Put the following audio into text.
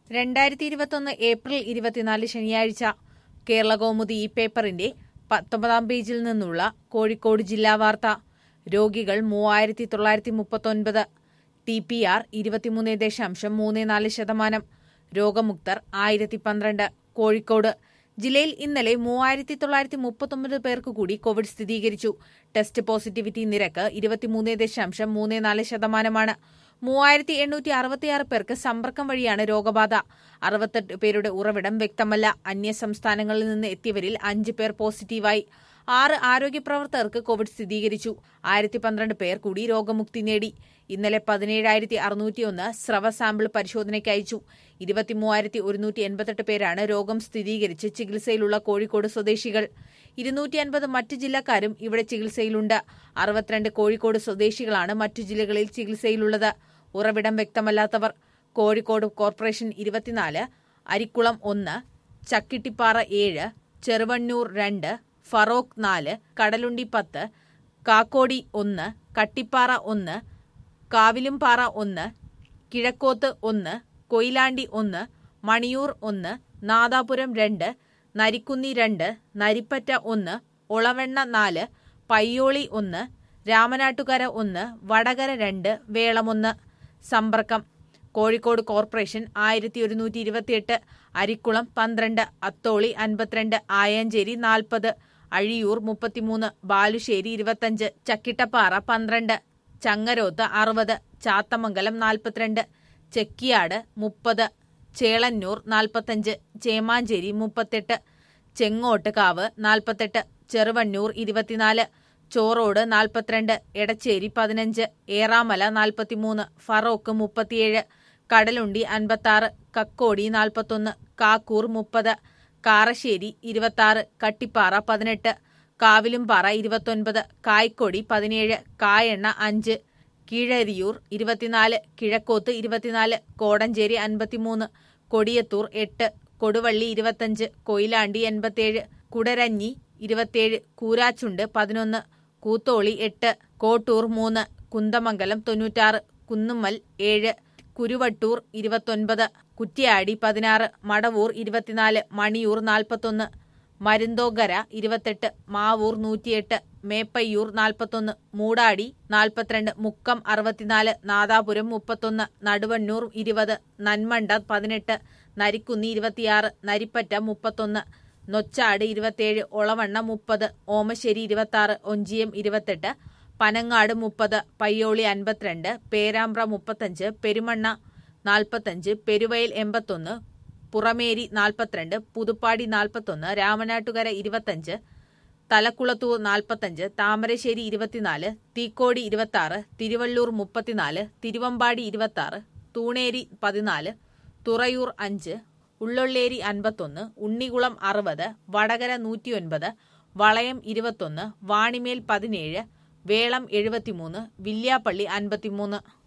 രണ്ടായിരത്തി ഇരുപത്തൊന്ന് ഏപ്രിൽ ഇരുപത്തിനാല് ശനിയാഴ്ച കേരള കൗമുദി ഈ പേപ്പറിന്റെ പത്തൊമ്പതാം പേജിൽ നിന്നുള്ള കോഴിക്കോട് ജില്ലാ വാർത്ത രോഗികൾ മൂവായിരത്തി തൊള്ളായിരത്തി മുപ്പത്തൊൻപത് ടി പി ആർ ഇരുപത്തിമൂന്ന് ദശാംശം മൂന്ന് നാല് ശതമാനം രോഗമുക്തർ ആയിരത്തി പന്ത്രണ്ട് കോഴിക്കോട് ജില്ലയിൽ ഇന്നലെ മൂവായിരത്തി തൊള്ളായിരത്തി മുപ്പത്തൊമ്പത് പേർക്ക് കൂടി കോവിഡ് സ്ഥിരീകരിച്ചു ടെസ്റ്റ് പോസിറ്റിവിറ്റി നിരക്ക് ഇരുപത്തിമൂന്ന് ദശാംശം മൂന്ന് നാല് ശതമാനമാണ് മൂവായിരത്തി എണ്ണൂറ്റി അറുപത്തിയാറ് പേർക്ക് സമ്പർക്കം വഴിയാണ് രോഗബാധ അറുപത്തെട്ട് പേരുടെ ഉറവിടം വ്യക്തമല്ല അന്യ സംസ്ഥാനങ്ങളിൽ നിന്ന് എത്തിയവരിൽ അഞ്ച് പേർ പോസിറ്റീവായി ആറ് ആരോഗ്യ പ്രവർത്തകർക്ക് കോവിഡ് സ്ഥിരീകരിച്ചു ആയിരത്തി പന്ത്രണ്ട് പേർ കൂടി രോഗമുക്തി നേടി ഇന്നലെ പതിനേഴായിരത്തി അറുന്നൂറ്റിയൊന്ന് സ്രവ സാമ്പിൾ പരിശോധനയ്ക്ക് അയച്ചു ഇരുപത്തിമൂവായിരത്തി ഒരുന്നൂറ്റി എൺപത്തെട്ട് പേരാണ് രോഗം സ്ഥിരീകരിച്ച് ചികിത്സയിലുള്ള കോഴിക്കോട് സ്വദേശികൾ ഇരുന്നൂറ്റി അൻപത് മറ്റ് ജില്ലക്കാരും ഇവിടെ ചികിത്സയിലുണ്ട് അറുപത്തിരണ്ട് കോഴിക്കോട് സ്വദേശികളാണ് മറ്റു ജില്ലകളിൽ ചികിത്സയിലുള്ളത് ഉറവിടം വ്യക്തമല്ലാത്തവർ കോഴിക്കോട് കോർപ്പറേഷൻ ഇരുപത്തിനാല് അരിക്കുളം ഒന്ന് ചക്കിട്ടിപ്പാറ ഏഴ് ചെറുവണ്ണൂർ രണ്ട് ഫറോക്ക് നാല് കടലുണ്ടി പത്ത് കാക്കോടി ഒന്ന് കട്ടിപ്പാറ ഒന്ന് കാവിലുംപാറ ഒന്ന് കിഴക്കോത്ത് ഒന്ന് കൊയിലാണ്ടി ഒന്ന് മണിയൂർ ഒന്ന് നാദാപുരം രണ്ട് നരിക്കുന്നി രണ്ട് നരിപ്പറ്റ ഒന്ന് ഒളവെണ്ണ നാല് പയ്യോളി ഒന്ന് രാമനാട്ടുകര ഒന്ന് വടകര രണ്ട് വേളമൊന്ന് സമ്പർക്കം കോഴിക്കോട് കോർപ്പറേഷൻ ആയിരത്തി ഒരുന്നൂറ്റി ഇരുപത്തിയെട്ട് അരിക്കുളം പന്ത്രണ്ട് അത്തോളി അൻപത്തിരണ്ട് ആയഞ്ചേരി നാൽപ്പത് അഴിയൂർ മുപ്പത്തിമൂന്ന് ബാലുശ്ശേരി ഇരുപത്തഞ്ച് ചക്കിട്ടപ്പാറ പന്ത്രണ്ട് ചങ്ങരോത്ത് അറുപത് ചാത്തമംഗലം നാൽപ്പത്തിരണ്ട് ചെക്കിയാട് മുപ്പത് ചേളന്നൂർ നാൽപ്പത്തഞ്ച് ചേമാഞ്ചേരി മുപ്പത്തെട്ട് ചെങ്ങോട്ട് കാവ് നാൽപ്പത്തെട്ട് ചെറുവണ്ണൂർ ഇരുപത്തിനാല് ചോറോട് നാൽപ്പത്തിരണ്ട് എടച്ചേരി പതിനഞ്ച് ഏറാമല നാൽപ്പത്തിമൂന്ന് ഫറോക്ക് മുപ്പത്തിയേഴ് കടലുണ്ടി അൻപത്താറ് കക്കോടി നാൽപ്പത്തൊന്ന് കാക്കൂർ മുപ്പത് കാറശ്ശേരി ഇരുപത്താറ് കട്ടിപ്പാറ പതിനെട്ട് കാവിലുംപാറ ഇരുപത്തൊൻപത് കായ്ക്കൊടി പതിനേഴ് കായെണ്ണ അഞ്ച് കീഴരിയൂർ ഇരുപത്തിനാല് കിഴക്കോത്ത് ഇരുപത്തിനാല് കോടഞ്ചേരി അൻപത്തിമൂന്ന് കൊടിയത്തൂർ എട്ട് കൊടുവള്ളി ഇരുപത്തഞ്ച് കൊയിലാണ്ടി എൺപത്തിയേഴ് കുടരഞ്ഞി ഇരുപത്തിയേഴ് കൂരാച്ചുണ്ട് പതിനൊന്ന് കൂത്തോളി എട്ട് കോട്ടൂർ മൂന്ന് കുന്തമംഗലം തൊണ്ണൂറ്റാറ് കുന്നുമ്മൽ ഏഴ് കുരുവട്ടൂർ ഇരുപത്തൊൻപത് കുറ്റ്യാടി പതിനാറ് മടവൂർ ഇരുപത്തിനാല് മണിയൂർ നാൽപ്പത്തൊന്ന് മരുന്തോഗര ഇരുപത്തെട്ട് മാവൂർ നൂറ്റിയെട്ട് മേപ്പയ്യൂർ നാൽപ്പത്തൊന്ന് മൂടാടി നാൽപ്പത്തിരണ്ട് മുക്കം അറുപത്തിനാല് നാദാപുരം മുപ്പത്തൊന്ന് നടുവണ്ണൂർ ഇരുപത് നന്മണ്ട പതിനെട്ട് നരിക്കുന്നി ഇരുപത്തിയാറ് നരിപ്പറ്റ മുപ്പത്തൊന്ന് നൊച്ചാട് ഇരുപത്തിയേഴ് ഒളവണ്ണ മുപ്പത് ഓമശ്ശേരി ഇരുപത്തിയാറ് ഒഞ്ചിയം ഇരുപത്തെട്ട് പനങ്ങാട് മുപ്പത് പയ്യോളി അൻപത്തിരണ്ട് പേരാമ്പ്ര മുപ്പത്തഞ്ച് പെരുമണ്ണ നാൽപ്പത്തഞ്ച് പെരുവയൽ എൺപത്തൊന്ന് പുറമേരി നാൽപ്പത്തിരണ്ട് പുതുപ്പാടി നാൽപ്പത്തൊന്ന് രാമനാട്ടുകര ഇരുപത്തഞ്ച് തലക്കുളത്തൂർ നാൽപ്പത്തഞ്ച് താമരശ്ശേരി ഇരുപത്തിനാല് തീക്കോടി ഇരുപത്തി തിരുവള്ളൂർ മുപ്പത്തിനാല് തിരുവമ്പാടി ഇരുപത്തി തൂണേരി പതിനാല് തുറയൂർ അഞ്ച് ഉള്ളൊള്ളേരി അൻപത്തൊന്ന് ഉണ്ണികുളം അറുപത് വടകര നൂറ്റിയൊൻപത് വളയം ഇരുപത്തൊന്ന് വാണിമേൽ പതിനേഴ് വേളം എഴുപത്തിമൂന്ന് വില്യാപ്പള്ളി അൻപത്തിമൂന്ന്